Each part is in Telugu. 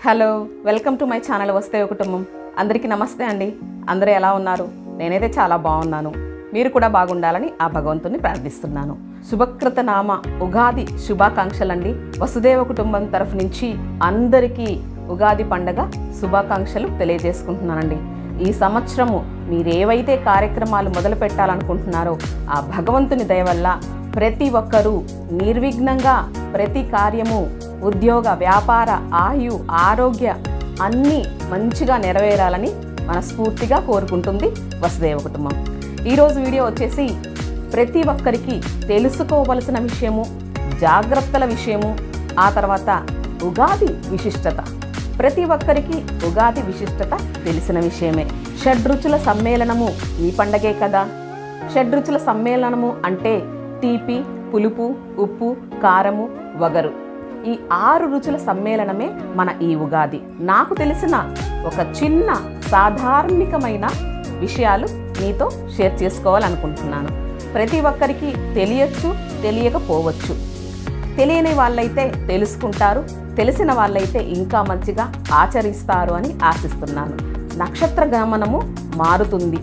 Hello welcome to my channel వస్తే ఒక కుటుంబం అందరికీ నమస్తే అండి అందరూ ఎలా ఉన్నారు నేనైతే చాలా బాగున్నాను మీరు కూడా బాగుండాలని ఆ భగవంతుని ప్రార్థిస్తున్నాను శుభకృత నామ ఉగాది శుభాకాంక్షలండి వసుదేవ కుటుంబం తరఫు నుంచి అందరికీ ఉగాది పండగ శుభాకాంక్షలు తెలియజేసుకుంటున్నానండి ఈ సంవత్సరము మీరేవైతే కార్యక్రమాలు మొదలు పెట్టాలనుకుంటున్నారో ఆ భగవంతుని దయ వల్ల ప్రతి ఒక్కరూ నిర్విఘ్నంగా ప్రతి కార్యము ఉద్యోగ వ్యాపార ఆయు ఆరోగ్య అన్నీ మంచిగా నెరవేరాలని మనస్ఫూర్తిగా కోరుకుంటుంది వసుదేవ కుటుంబం ఈరోజు వీడియో వచ్చేసి ప్రతి ఒక్కరికి తెలుసుకోవలసిన విషయము జాగ్రత్తల విషయము ఆ తర్వాత ఉగాది విశిష్టత ప్రతి ఒక్కరికి ఉగాది విశిష్టత తెలిసిన విషయమే షడ్రుచుల సమ్మేళనము ఈ పండగే కదా షడ్రుచుల సమ్మేళనము అంటే తీపి పులుపు ఉప్పు కారము వగరు ఈ ఆరు రుచుల సమ్మేళనమే మన ఈ ఉగాది నాకు తెలిసిన ఒక చిన్న సాధారణికమైన విషయాలు మీతో షేర్ చేసుకోవాలనుకుంటున్నాను ప్రతి ఒక్కరికి తెలియచ్చు తెలియకపోవచ్చు తెలియని వాళ్ళైతే తెలుసుకుంటారు తెలిసిన వాళ్ళైతే ఇంకా మంచిగా ఆచరిస్తారు అని ఆశిస్తున్నాను నక్షత్ర గమనము మారుతుంది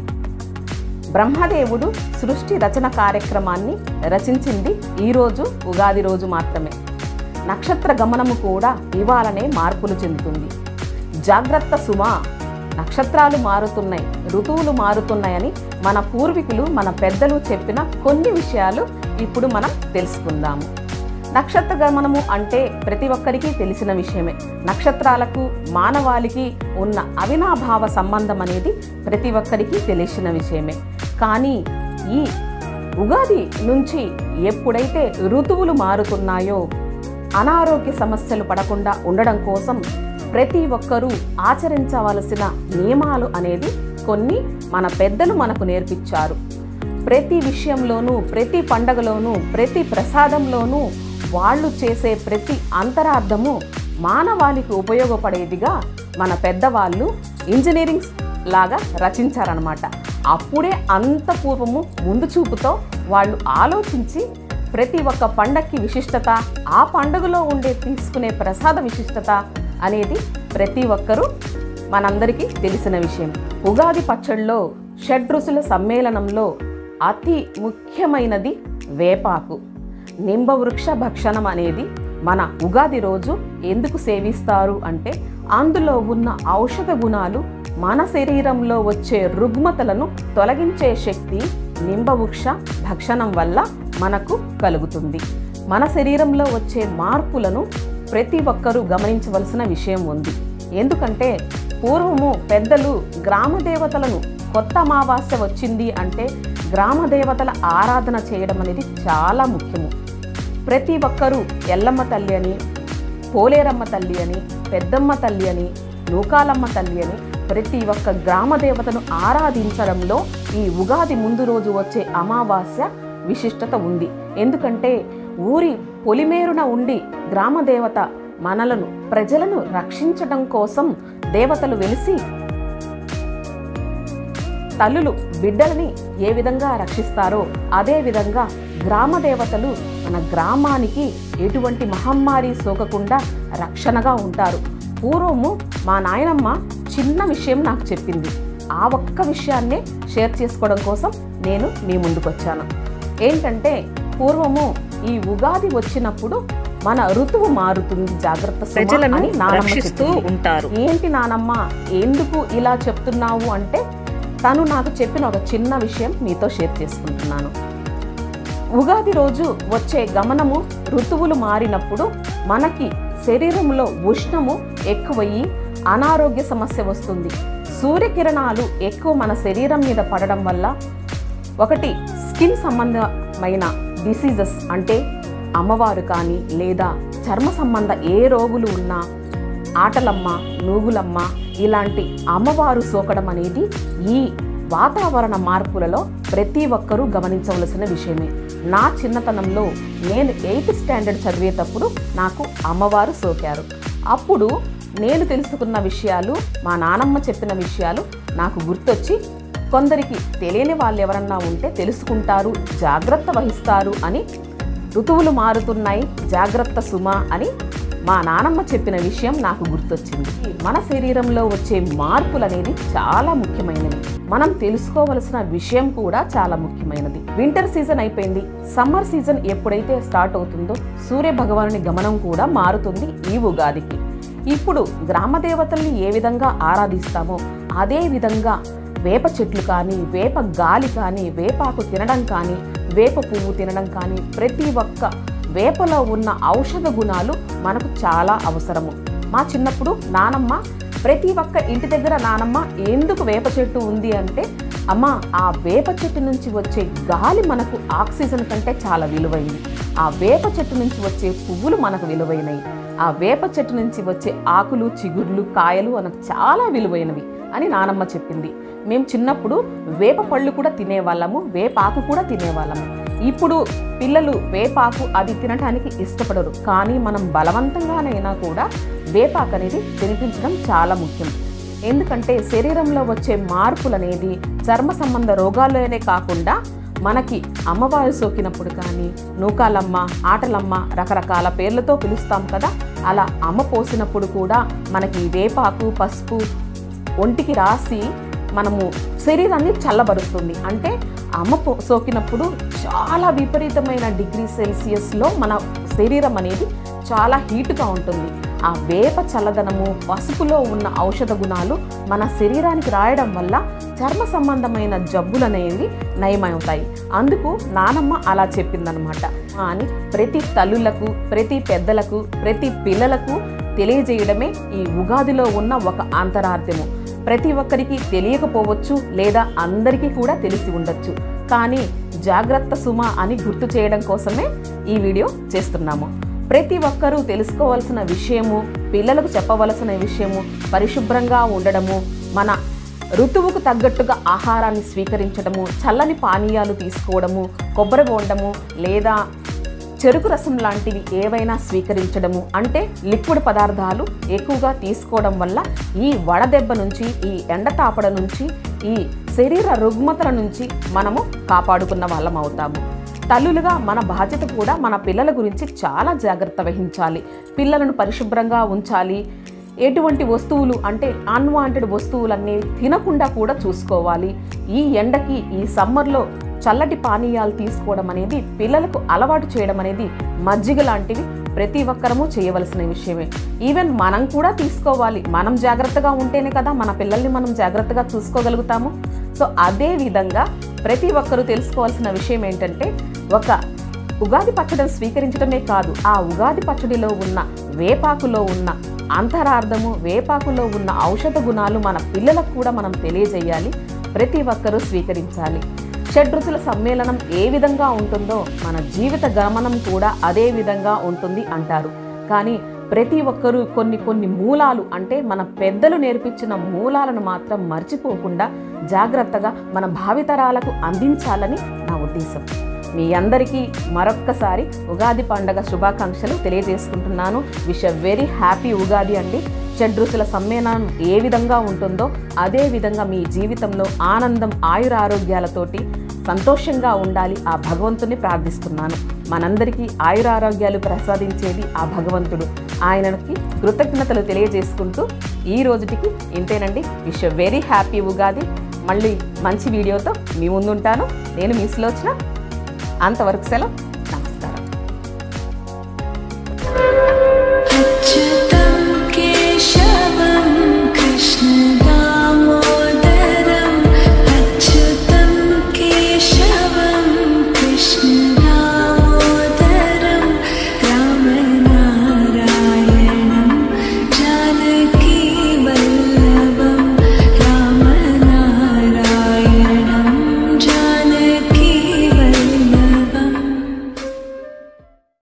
బ్రహ్మదేవుడు సృష్టి రచన కార్యక్రమాన్ని రచించింది ఈరోజు ఉగాది రోజు మాత్రమే నక్షత్ర గమనము కూడా ఇవాళనే మార్పులు చెందుతుంది జాగ్రత్త సుమా నక్షత్రాలు మారుతున్నాయి ఋతువులు మారుతున్నాయని మన పూర్వీకులు మన పెద్దలు చెప్పిన కొన్ని విషయాలు ఇప్పుడు మనం తెలుసుకుందాము నక్షత్ర గమనము అంటే ప్రతి ఒక్కరికి తెలిసిన విషయమే నక్షత్రాలకు మానవాళికి ఉన్న అవినాభావ సంబంధం అనేది ప్రతి ఒక్కరికి తెలిసిన విషయమే కానీ ఈ ఉగాది నుంచి ఎప్పుడైతే ఋతువులు మారుతున్నాయో అనారోగ్య సమస్యలు పడకుండా ఉండడం కోసం ప్రతి ఒక్కరూ ఆచరించవలసిన నియమాలు అనేది కొన్ని మన పెద్దలు మనకు నేర్పించారు ప్రతి విషయంలోనూ ప్రతి పండగలోనూ ప్రతి ప్రసాదంలోనూ వాళ్ళు చేసే ప్రతి అంతరార్థము మానవాళికి ఉపయోగపడేదిగా మన పెద్దవాళ్ళు ఇంజనీరింగ్ లాగా రచించారనమాట అప్పుడే అంత పూర్వము ముందు చూపుతో వాళ్ళు ఆలోచించి ప్రతి ఒక్క పండక్కి విశిష్టత ఆ పండుగలో ఉండే తీసుకునే ప్రసాద విశిష్టత అనేది ప్రతి ఒక్కరూ మనందరికీ తెలిసిన విషయం ఉగాది పచ్చళ్ళలో షడ్రుచుల సమ్మేళనంలో అతి ముఖ్యమైనది వేపాకు నింబవృక్ష భక్షణం అనేది మన ఉగాది రోజు ఎందుకు సేవిస్తారు అంటే అందులో ఉన్న ఔషధ గుణాలు మన శరీరంలో వచ్చే రుగ్మతలను తొలగించే శక్తి నింబవృక్ష భక్షణం వల్ల మనకు కలుగుతుంది మన శరీరంలో వచ్చే మార్పులను ప్రతి ఒక్కరూ గమనించవలసిన విషయం ఉంది ఎందుకంటే పూర్వము పెద్దలు గ్రామ దేవతలను కొత్త అమావాస్య వచ్చింది అంటే గ్రామ దేవతల ఆరాధన చేయడం అనేది చాలా ముఖ్యము ప్రతి ఒక్కరూ ఎల్లమ్మ తల్లి అని పోలేరమ్మ తల్లి అని పెద్దమ్మ తల్లి అని నూకాలమ్మ తల్లి అని ప్రతి ఒక్క గ్రామ దేవతను ఆరాధించడంలో ఈ ఉగాది ముందు రోజు వచ్చే అమావాస్య విశిష్టత ఉంది ఎందుకంటే ఊరి పొలిమేరున ఉండి గ్రామ దేవత మనలను ప్రజలను రక్షించడం కోసం దేవతలు వెలిసి తల్లులు బిడ్డలని ఏ విధంగా రక్షిస్తారో అదే విధంగా గ్రామ దేవతలు మన గ్రామానికి ఎటువంటి మహమ్మారి సోకకుండా రక్షణగా ఉంటారు పూర్వము మా నాయనమ్మ చిన్న విషయం నాకు చెప్పింది ఆ ఒక్క విషయాన్నే షేర్ చేసుకోవడం కోసం నేను మీ ముందుకొచ్చాను ఏంటంటే పూర్వము ఈ ఉగాది వచ్చినప్పుడు మన ఋతువు మారుతుంది జాగ్రత్త సుమా ప్రజలను అని నానమ్మ రక్షిస్తూ చెప్పింది. ఉంటారు ఏంటి నానమ్మ ఎందుకు ఇలా చెప్తున్నావు అంటే తను నాకు చెప్పిన ఒక చిన్న విషయం మీతో షేర్ చేసుకుంటున్నాను ఉగాది రోజు వచ్చే గమనము ఋతువులు మారినప్పుడు మనకి శరీరంలో ఉష్ణము ఎక్కువయ్యి అనారోగ్య సమస్య వస్తుంది సూర్యకిరణాలు ఎక్కువ మన శరీరం మీద పడడం వల్ల ఒకటి స్కిన్ సంబంధమైన డిసీజెస్ అంటే అమ్మవారు కానీ లేదా చర్మ సంబంధ ఏ రోగులు ఉన్నా ఆటలమ్మ నూగులమ్మ ఇలాంటి అమ్మవారు సోకడం అనేది ఈ వాతావరణ మార్పులలో ప్రతి ఒక్కరూ గమనించవలసిన విషయమే నా చిన్నతనంలో నేను ఎయిత్ స్టాండర్డ్ చదివేటప్పుడు నాకు అమ్మవారు సోకారు అప్పుడు నేను తెలుసుకున్న విషయాలు మా నానమ్మ చెప్పిన విషయాలు నాకు గుర్తొచ్చి కొందరికి తెలియని వాళ్ళు ఎవరన్నా ఉంటే తెలుసుకుంటారు జాగ్రత్త వహిస్తారు అని ఋతువులు మారుతున్నాయి జాగ్రత్త సుమ అని మా నానమ్మ చెప్పిన విషయం నాకు గుర్తొచ్చింది మన శరీరంలో వచ్చే మార్పులు అనేది చాలా ముఖ్యమైనవి మనం తెలుసుకోవలసిన విషయం కూడా చాలా ముఖ్యమైనది వింటర్ సీజన్ అయిపోయింది సమ్మర్ సీజన్ ఎప్పుడైతే స్టార్ట్ అవుతుందో సూర్య భగవానుని గమనం కూడా మారుతుంది ఈ ఉగాదికి ఇప్పుడు గ్రామ దేవతల్ని ఏ విధంగా ఆరాధిస్తామో అదే విధంగా వేప చెట్లు కానీ వేప గాలి కానీ వేపాకు తినడం కానీ వేప పువ్వు తినడం కానీ ప్రతి ఒక్క వేపలో ఉన్న ఔషధ గుణాలు మనకు చాలా అవసరము మా చిన్నప్పుడు నానమ్మ ప్రతి ఒక్క ఇంటి దగ్గర నానమ్మ ఎందుకు వేప చెట్టు ఉంది అంటే అమ్మ ఆ వేప చెట్టు నుంచి వచ్చే గాలి మనకు ఆక్సిజన్ కంటే చాలా విలువైంది ఆ వేప చెట్టు నుంచి వచ్చే పువ్వులు మనకు విలువైనవి ఆ వేప చెట్టు నుంచి వచ్చే ఆకులు చిగుర్లు కాయలు మనకు చాలా విలువైనవి అని నానమ్మ చెప్పింది మేము చిన్నప్పుడు వేప పళ్ళు కూడా తినేవాళ్ళము వేపాకు కూడా తినేవాళ్ళము ఇప్పుడు పిల్లలు వేపాకు అది తినడానికి ఇష్టపడరు కానీ మనం బలవంతంగానైనా కూడా వేపాకు అనేది తినిపించడం చాలా ముఖ్యం ఎందుకంటే శరీరంలో వచ్చే మార్పులు అనేది చర్మ సంబంధ రోగాల్లోనే కాకుండా మనకి అమ్మవారు సోకినప్పుడు కానీ నూకాలమ్మ ఆటలమ్మ రకరకాల పేర్లతో పిలుస్తాం కదా అలా అమ్మ పోసినప్పుడు కూడా మనకి వేపాకు పసుపు ఒంటికి రాసి మనము శరీరాన్ని చల్లబరుస్తుంది అంటే అమ్మ పో- సోకినప్పుడు చాలా విపరీతమైన డిగ్రీ సెల్సియస్లో మన శరీరం అనేది చాలా హీట్గా ఉంటుంది ఆ వేప చల్లదనము పసుపులో ఉన్న ఔషధ గుణాలు మన శరీరానికి రాయడం వల్ల చర్మ సంబంధమైన జబ్బులు అనేవి నయమవుతాయి అందుకు నానమ్మ అలా చెప్పిందనమాట అని ప్రతి తల్లులకు ప్రతి పెద్దలకు ప్రతి పిల్లలకు తెలియజేయడమే ఈ ఉగాదిలో ఉన్న ఒక అంతరార్థము ప్రతి ఒక్కరికి తెలియకపోవచ్చు లేదా అందరికీ కూడా తెలిసి ఉండొచ్చు కానీ జాగ్రత్త సుమ అని గుర్తు చేయడం కోసమే ఈ వీడియో చేస్తున్నాము ప్రతి ఒక్కరూ తెలుసుకోవాల్సిన విషయము పిల్లలకు చెప్పవలసిన విషయము పరిశుభ్రంగా ఉండడము మన ఋతువుకు తగ్గట్టుగా ఆహారాన్ని స్వీకరించడము చల్లని పానీయాలు తీసుకోవడము కొబ్బరి బోండము లేదా చెరుకు రసం లాంటివి ఏవైనా స్వీకరించడము అంటే లిక్విడ్ పదార్థాలు ఎక్కువగా తీసుకోవడం వల్ల ఈ వడదెబ్బ నుంచి ఈ ఎండ తాపడ నుంచి ఈ శరీర రుగ్మతల నుంచి మనము కాపాడుకున్న వాళ్ళం అవుతాము తల్లులుగా మన బాధ్యత కూడా మన పిల్లల గురించి చాలా జాగ్రత్త వహించాలి పిల్లలను పరిశుభ్రంగా ఉంచాలి ఎటువంటి వస్తువులు అంటే అన్వాంటెడ్ వస్తువులన్నీ తినకుండా కూడా చూసుకోవాలి ఈ ఎండకి ఈ సమ్మర్లో చల్లటి పానీయాలు తీసుకోవడం అనేది పిల్లలకు అలవాటు చేయడం అనేది మజ్జిగ లాంటివి ప్రతి ఒక్కరము చేయవలసిన విషయమే ఈవెన్ మనం కూడా తీసుకోవాలి మనం జాగ్రత్తగా ఉంటేనే కదా మన పిల్లల్ని మనం జాగ్రత్తగా చూసుకోగలుగుతాము సో అదే విధంగా ప్రతి ఒక్కరూ తెలుసుకోవాల్సిన విషయం ఏంటంటే ఒక ఉగాది పచ్చడిని స్వీకరించడమే కాదు ఆ ఉగాది పచ్చడిలో ఉన్న వేపాకులో ఉన్న అంతరార్థము వేపాకులో ఉన్న ఔషధ గుణాలు మన పిల్లలకు కూడా మనం తెలియజేయాలి ప్రతి ఒక్కరూ స్వీకరించాలి షడ్రుచుల సమ్మేళనం ఏ విధంగా ఉంటుందో మన జీవిత గమనం కూడా అదే విధంగా ఉంటుంది అంటారు కానీ ప్రతి ఒక్కరూ కొన్ని కొన్ని మూలాలు అంటే మన పెద్దలు నేర్పించిన మూలాలను మాత్రం మర్చిపోకుండా జాగ్రత్తగా మన భావితరాలకు అందించాలని నా ఉద్దేశం మీ అందరికీ మరొక్కసారి ఉగాది పండగ శుభాకాంక్షలు తెలియజేసుకుంటున్నాను విష్ వెరీ హ్యాపీ ఉగాది అండి షడ్రుచుల సమ్మేళనం ఏ విధంగా ఉంటుందో అదే విధంగా మీ జీవితంలో ఆనందం ఆయురారోగ్యాలతోటి సంతోషంగా ఉండాలి ఆ భగవంతుని ప్రార్థిస్తున్నాను మనందరికీ ఆయురారోగ్యాలు ప్రసాదించేది ఆ భగవంతుడు ఆయనకి కృతజ్ఞతలు తెలియజేసుకుంటూ ఈ రోజుటికి ఇంతేనండి విష్ వెరీ హ్యాపీ ఉగాది మళ్ళీ మంచి వీడియోతో మీ ముందుంటాను నేను మీ సులోచన అంతవరకు సెలవు